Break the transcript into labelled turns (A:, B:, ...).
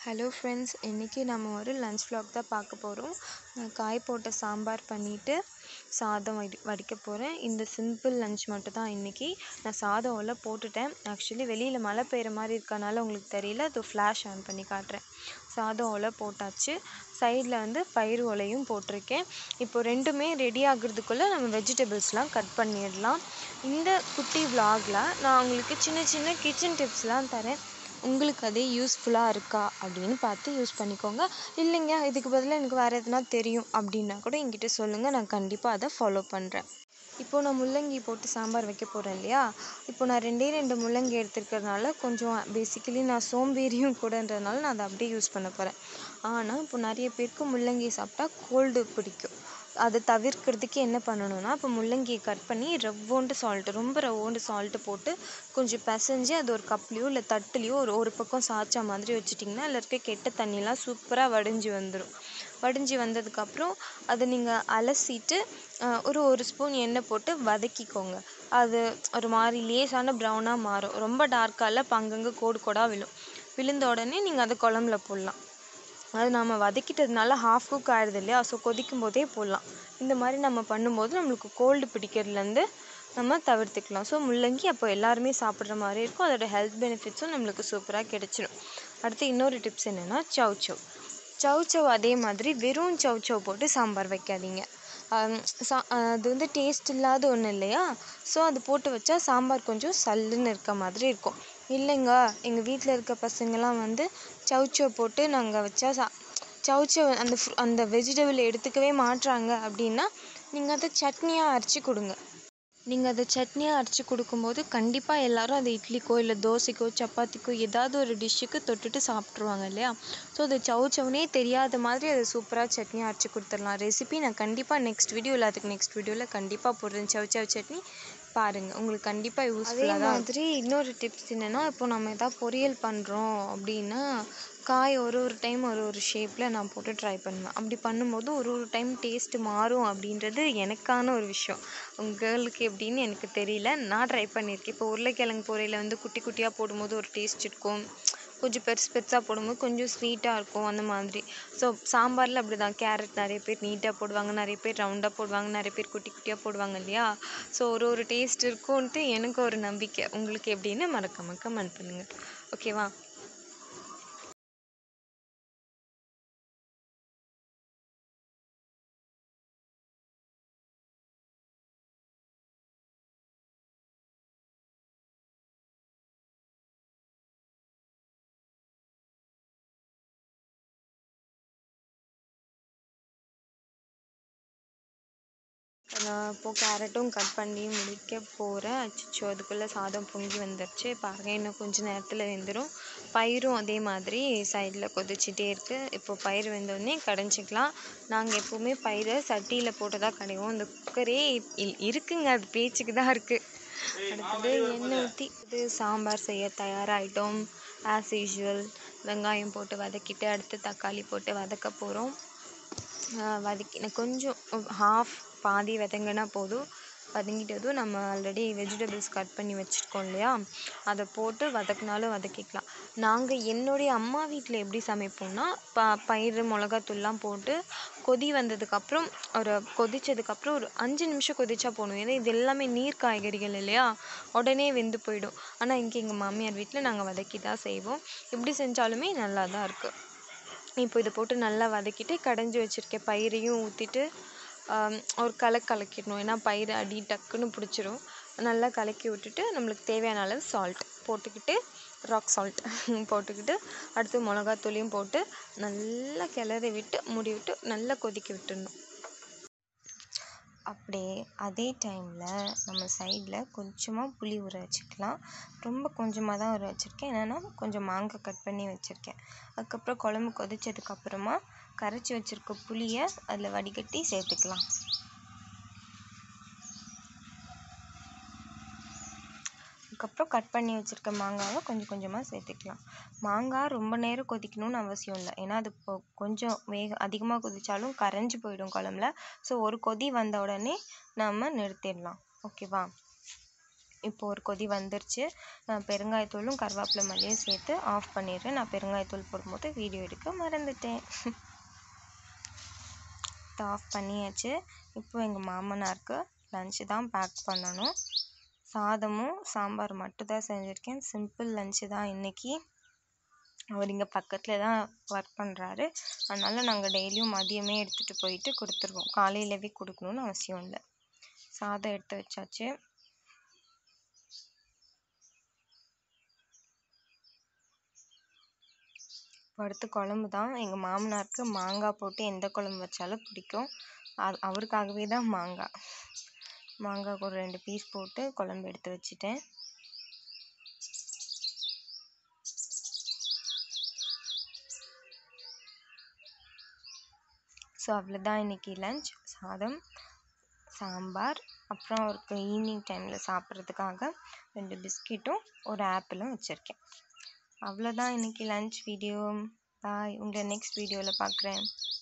A: hello friends இன்றைக்கி நம்ம ஒரு லன்ச் vlog தான் பார்க்க போகிறோம் நான் காய் போட்ட சாம்பார் பண்ணிவிட்டு சாதம் வடி வடிக்க போகிறேன் இந்த சிம்பிள் லன்ச் மட்டும் தான் இன்றைக்கி நான் சாதம் எல்லாம் போட்டுட்டேன் ஆக்சுவலி வெளியில் மழை பெய்கிற மாதிரி இருக்கனால உங்களுக்கு தெரியல அது ஃப்ளாஷ் ஆன் பண்ணி காட்டுறேன் சாதம் ஒலை போட்டாச்சு சைடில் வந்து பயிறு ஒலையும் போட்டிருக்கேன் இப்போ ரெண்டுமே ரெடி ஆகுறதுக்குள்ளே நம்ம வெஜிடபிள்ஸ்லாம் கட் பண்ணிடலாம் இந்த குட்டி vlogல நான் உங்களுக்கு சின்ன சின்ன கிச்சன் டிப்ஸ்லாம் தரேன் உங்களுக்கு அது யூஸ்ஃபுல்லாக இருக்கா அப்படின்னு பார்த்து யூஸ் பண்ணிக்கோங்க இல்லைங்க இதுக்கு பதிலாக எனக்கு வேறு எதுனா தெரியும் அப்படின்னா கூட என்கிட்ட சொல்லுங்கள் நான் கண்டிப்பாக அதை ஃபாலோ பண்ணுறேன் இப்போது நான் முள்ளங்கி போட்டு சாம்பார் வைக்க போகிறேன் இல்லையா இப்போ நான் ரெண்டே ரெண்டு முள்ளங்கி எடுத்துருக்கறதுனால கொஞ்சம் பேசிக்கலி நான் சோம்பேறியும் கூடன்றதுனால நான் அதை அப்படியே யூஸ் பண்ண போகிறேன் ஆனால் இப்போ நிறைய பேருக்கு முள்ளங்கி சாப்பிட்டா கோல்டு பிடிக்கும் அதை தவிர்க்கிறதுக்கு என்ன பண்ணணும்னா இப்போ முள்ளங்கியை கட் பண்ணி ரவ்வோண்டு சால்ட்டு ரொம்ப ரவ்வோண்டு சால்ட்டு போட்டு கொஞ்சம் பிசைஞ்சு அது ஒரு கப்லேயோ இல்லை தட்டுலேயோ ஒரு ஒரு பக்கம் சாய்ச்சா மாதிரி வச்சிட்டிங்கன்னா அதில் இருக்க கெட்ட தண்ணியெலாம் சூப்பராக வடிஞ்சு வந்துடும் வடிஞ்சு வந்ததுக்கப்புறம் அதை நீங்கள் அலசிட்டு ஒரு ஒரு ஸ்பூன் எண்ணெய் போட்டு வதக்கிக்கோங்க அது ஒரு மாதிரி லேசான ப்ரௌனாக மாறும் ரொம்ப டார்க்காக இல்லை இப்போ அங்கங்கே கோடு கோடாக விழும் விழுந்த உடனே நீங்கள் அதை குழம்புல போடலாம் அது நம்ம வதக்கிட்டதுனால ஹாஃப் குக் ஆயிடுது இல்லையா ஸோ கொதிக்கும் போதே போடலாம் இந்த மாதிரி நம்ம பண்ணும்போது நம்மளுக்கு கோல்டு பிடிக்கிறதுலேருந்து நம்ம தவிர்த்துக்கலாம் ஸோ முள்ளங்கி அப்போ எல்லாருமே சாப்பிட்ற மாதிரி இருக்கும் அதோட ஹெல்த் பெனிஃபிட்ஸும் நம்மளுக்கு சூப்பராக கிடச்சிடும் அடுத்து இன்னொரு டிப்ஸ் என்னென்னா சவ் சவ் சவ் சவ் அதே மாதிரி வெறும் சவ் சவ் போட்டு சாம்பார் வைக்காதீங்க சா அது வந்து டேஸ்ட் இல்லாத ஒன்று இல்லையா ஸோ அது போட்டு வச்சா சாம்பார் கொஞ்சம் சல்லுன்னு இருக்க மாதிரி இருக்கும் இல்லைங்க எங்கள் வீட்டில் இருக்க பசங்கள்லாம் வந்து சவ் சவ் போட்டு நாங்கள் வச்சா சா சவ் சவ் அந்த அந்த வெஜிடபிள் எடுத்துக்கவே மாட்றாங்க அப்படின்னா நீங்கள் அதை சட்னியாக அரைச்சி கொடுங்க நீங்கள் அதை சட்னியாக அரைச்சி கொடுக்கும்போது கண்டிப்பாக எல்லோரும் அதை இட்லிக்கோ இல்லை தோசைக்கோ சப்பாத்திக்கோ ஏதாவது ஒரு டிஷ்ஷுக்கு தொட்டுட்டு சாப்பிட்ருவாங்க இல்லையா ஸோ அது சவ் சவ்னே தெரியாத மாதிரி அதை சூப்பராக சட்னியாக அரைச்சி கொடுத்துடலாம் ரெசிபி நான் கண்டிப்பாக நெக்ஸ்ட் வீடியோவில் அதுக்கு நெக்ஸ்ட் வீடியோவில் கண்டிப்பாக போடுறேன் சவ் சவ் சட்னி பாருங்கள் உங்களுக்கு கண்டிப்பாக யூஸ்ஃபுல்லாக அதே மாதிரி இன்னொரு டிப்ஸ் என்னென்னா இப்போ நம்ம எதாவது பொரியல் பண்ணுறோம் அப்படின்னா காய் ஒரு ஒரு டைம் ஒரு ஒரு ஷேப்பில் நான் போட்டு ட்ரை பண்ணுவேன் அப்படி பண்ணும்போது ஒரு ஒரு டைம் டேஸ்ட்டு மாறும் அப்படின்றது எனக்கான ஒரு விஷயம் உங்களுக்கு எப்படின்னு எனக்கு தெரியல நான் ட்ரை பண்ணியிருக்கேன் இப்போ உருளைக்கிழங்கு பொரியலை வந்து குட்டி குட்டியாக போடும்போது ஒரு டேஸ்ட் இருக்கும் கொஞ்சம் பெருசு பெருசாக போடும்போது கொஞ்சம் ஸ்வீட்டாக இருக்கும் அந்த மாதிரி ஸோ சாம்பாரில் அப்படி தான் கேரட் நிறைய பேர் நீட்டாக போடுவாங்க நிறைய பேர் ரவுண்டாக போடுவாங்க நிறைய பேர் குட்டி குட்டியாக போடுவாங்க இல்லையா ஸோ ஒரு ஒரு டேஸ்ட் இருக்கும்ன்ட்டு எனக்கு ஒரு நம்பிக்கை உங்களுக்கு எப்படின்னு மறக்காம கமெண்ட் பண்ணுங்கள் ஓகேவா நான் இப்போது கேரட்டும் கட் பண்ணி முடிக்க போகிறேன் அச்சோ அதுக்குள்ளே சாதம் பொங்கி வந்துடுச்சு பாருங்கள் இன்னும் கொஞ்சம் நேரத்தில் வெந்துடும் பயிரும் அதே மாதிரி சைடில் கொதிச்சிட்டே இருக்குது இப்போ பயிர் வெந்தோடனே கடைஞ்சிக்கலாம் நாங்கள் எப்போவுமே பயிரை சட்டியில் போட்டு தான் கடைவோம் இந்த குக்கரே இருக்குங்க அது பேச்சுக்கு தான் இருக்குது அடுத்தது எண்ணெய் ஊற்றி இது சாம்பார் செய்ய தயாராகிட்டோம் ஆஸ் யூஷுவல் வெங்காயம் போட்டு வதக்கிட்டு அடுத்து தக்காளி போட்டு வதக்க போகிறோம் வதக்கி கொஞ்சம் ஹாஃப் பாதி வதங்கினா போதும் வதங்கிட்டதும் நம்ம ஆல்ரெடி வெஜிடபிள்ஸ் கட் பண்ணி வச்சுருக்கோம் இல்லையா அதை போட்டு வதக்கினாலும் வதக்கிக்கலாம் நாங்கள் என்னுடைய அம்மா வீட்டில் எப்படி சமைப்போம்னா ப பயிறு மிளகாத்தூள்லாம் போட்டு கொதி வந்ததுக்கப்புறம் ஒரு கொதித்ததுக்கப்புறம் ஒரு அஞ்சு நிமிஷம் கொதிச்சா போகணும் ஏன்னா இது எல்லாமே நீர் காய்கறிகள் இல்லையா உடனே வெந்து போயிடும் ஆனால் இங்கே எங்கள் மாமியார் வீட்டில் நாங்கள் வதக்கி தான் செய்வோம் எப்படி செஞ்சாலுமே நல்லா தான் இருக்குது இப்போ இதை போட்டு நல்லா வதக்கிட்டு கடைஞ்சி வச்சுருக்க பயிரையும் ஊற்றிட்டு ஒரு கலக்கு கலக்கிடணும் ஏன்னா பயிர் அடி டக்குன்னு பிடிச்சிரும் நல்லா கலக்கி விட்டுட்டு நம்மளுக்கு தேவையான அளவு சால்ட் போட்டுக்கிட்டு ராக் சால்ட் போட்டுக்கிட்டு அடுத்து மிளகாத்தூளையும் போட்டு நல்லா கிளறி விட்டு மூடி விட்டு நல்லா கொதிக்க விட்டுடணும் அப்படியே அதே டைமில் நம்ம சைடில் கொஞ்சமாக புளி ஊற வச்சுக்கலாம் ரொம்ப கொஞ்சமாக தான் ஊற வச்சுருக்கேன் என்னென்னா கொஞ்சம் மாங்காய் கட் பண்ணி வச்சுருக்கேன் அதுக்கப்புறம் குழம்பு கொதிச்சதுக்கப்புறமா கரைச்சி வச்சுருக்க புளியை அதில் வடிகட்டி சேர்த்துக்கலாம் அதுக்கப்புறம் கட் பண்ணி வச்சுருக்க மாங்காவை கொஞ்சம் கொஞ்சமாக சேர்த்துக்கலாம் மாங்காய் ரொம்ப நேரம் கொதிக்கணும்னு அவசியம் இல்லை ஏன்னா அது இப்போ கொஞ்சம் வேக அதிகமாக கொதித்தாலும் கரைஞ்சி போயிடும் குழம்புல ஸோ ஒரு கொதி வந்த உடனே நம்ம நிறுத்திடலாம் ஓகேவா இப்போ ஒரு கொதி வந்துருச்சு நான் பெருங்காயத்தூளும் கருவேப்பிலை மல்லியும் சேர்த்து ஆஃப் பண்ணிடுறேன் நான் பெருங்காயத்தூள் போடும்போது வீடியோ எடுக்க மறந்துட்டேன் ஆஃப் பண்ணியாச்சு இப்போ எங்கள் மாமனாருக்கு லஞ்சு தான் பேக் பண்ணணும் சாதமும் சாம்பார் மட்டும் தான் செஞ்சுருக்கேன் சிம்பிள் லஞ்சு தான் இன்றைக்கி அவர் இங்கே பக்கத்தில் தான் ஒர்க் பண்ணுறாரு அதனால் நாங்கள் டெய்லியும் மதியமே எடுத்துகிட்டு போயிட்டு கொடுத்துருவோம் காலையிலவே கொடுக்கணுன்னு அவசியம் இல்லை சாதம் எடுத்து வச்சாச்சு இப்போ அடுத்து குழம்பு தான் எங்கள் மாமனாருக்கு மாங்காய் போட்டு எந்த குழம்பு வச்சாலும் பிடிக்கும் அது அவருக்காகவே தான் மாங்காய் மாங்காய் ஒரு ரெண்டு பீஸ் போட்டு குழம்பு எடுத்து வச்சுட்டேன் ஸோ அவ்வளோதான் இன்றைக்கி லஞ்ச் சாதம் சாம்பார் அப்புறம் அவருக்கு ஈவினிங் டைமில் சாப்பிட்றதுக்காக ரெண்டு பிஸ்கெட்டும் ஒரு ஆப்பிளும் வச்சுருக்கேன் அவ்வளோதான் இன்றைக்கி லஞ்ச் வீடியோ பாய் உங்களை நெக்ஸ்ட் வீடியோவில் பார்க்குறேன்